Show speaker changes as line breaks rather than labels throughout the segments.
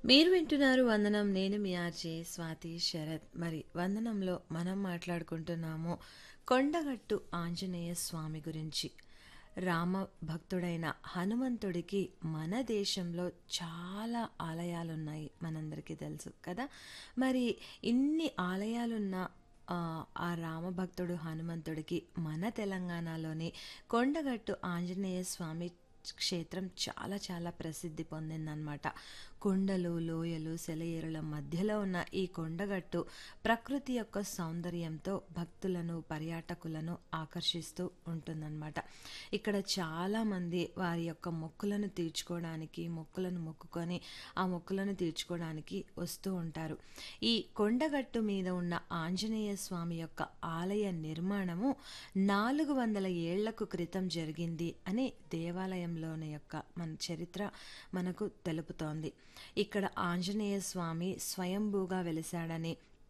మీరు వింటున్నారు వందనం నేను మీ ఆర్జే స్వాతి శరత్ మరి వందనంలో మనం మాట్లాడుకుంటున్నాము కొండగట్టు ఆంజనేయ స్వామి గురించి రామ భక్తుడైన హనుమంతుడికి మన దేశంలో చాలా ఆలయాలున్నాయి మనందరికీ తెలుసు కదా మరి ఇన్ని ఆలయాలున్న ఆ, ఆ రామభక్తుడు హనుమంతుడికి మన తెలంగాణలోని కొండగట్టు ఆంజనేయ స్వామి క్షేత్రం చాలా చాలా ప్రసిద్ధి పొందిందనమాట కొండలు లోయలు సెలయేరుల మధ్యలో ఉన్న ఈ కొండగట్టు ప్రకృతి యొక్క సౌందర్యంతో భక్తులను పర్యాటకులను ఆకర్షిస్తూ ఉంటుందన్నమాట ఇక్కడ చాలామంది వారి యొక్క మొక్కులను తీర్చుకోవడానికి మొక్కులను మొక్కుకొని ఆ మొక్కులను తీర్చుకోవడానికి వస్తూ ఉంటారు ఈ కొండగట్టు మీద ఉన్న ఆంజనేయ స్వామి యొక్క ఆలయ నిర్మాణము నాలుగు వందల ఏళ్లకు క్రితం జరిగింది అని దేవాలయంలోని యొక్క మన చరిత్ర మనకు తెలుపుతోంది ఇక్కడ ఆంజనేయ స్వామి స్వయంభూగా వెలిశాడని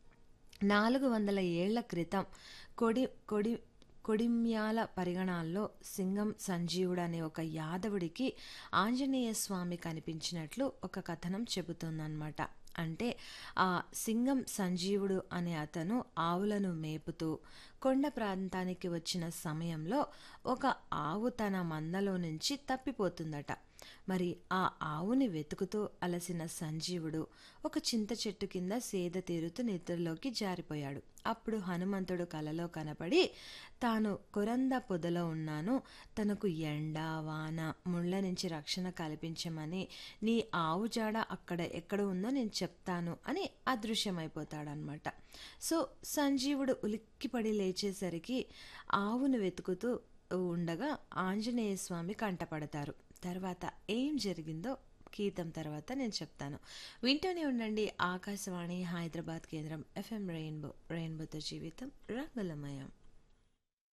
నాలుగు వందల ఏళ్ల క్రితం కొడి కొడి కొడిమ్యాల పరిగణాల్లో సింగం సంజీవుడు అనే ఒక యాదవుడికి ఆంజనేయ స్వామి కనిపించినట్లు ఒక కథనం చెబుతుందన్నమాట అంటే ఆ సింగం సంజీవుడు అనే అతను ఆవులను మేపుతూ కొండ ప్రాంతానికి వచ్చిన సమయంలో ఒక ఆవు తన మందలో నుంచి తప్పిపోతుందట మరి ఆ ఆవుని వెతుకుతూ అలసిన సంజీవుడు ఒక చింత చెట్టు కింద సేద తీరుతూ నిద్రలోకి జారిపోయాడు అప్పుడు హనుమంతుడు కలలో కనపడి తాను కొరంద పొదలో ఉన్నాను తనకు ఎండ వాన ముళ్ళ నుంచి రక్షణ కల్పించమని నీ ఆవు జాడ అక్కడ ఎక్కడ ఉందో నేను చెప్తాను అని అదృశ్యమైపోతాడనమాట సో సంజీవుడు ఉలిక్కిపడి లేచేసరికి ఆవును వెతుకుతూ ఉండగా ఆంజనేయ స్వామి కంటపడతారు తర్వాత ఏం జరిగిందో గీతం తర్వాత నేను చెప్తాను వింటూనే ఉండండి ఆకాశవాణి హైదరాబాద్ కేంద్రం ఎఫ్ఎం రెయిన్బో రెయిన్బోతో జీవితం రంగులమయం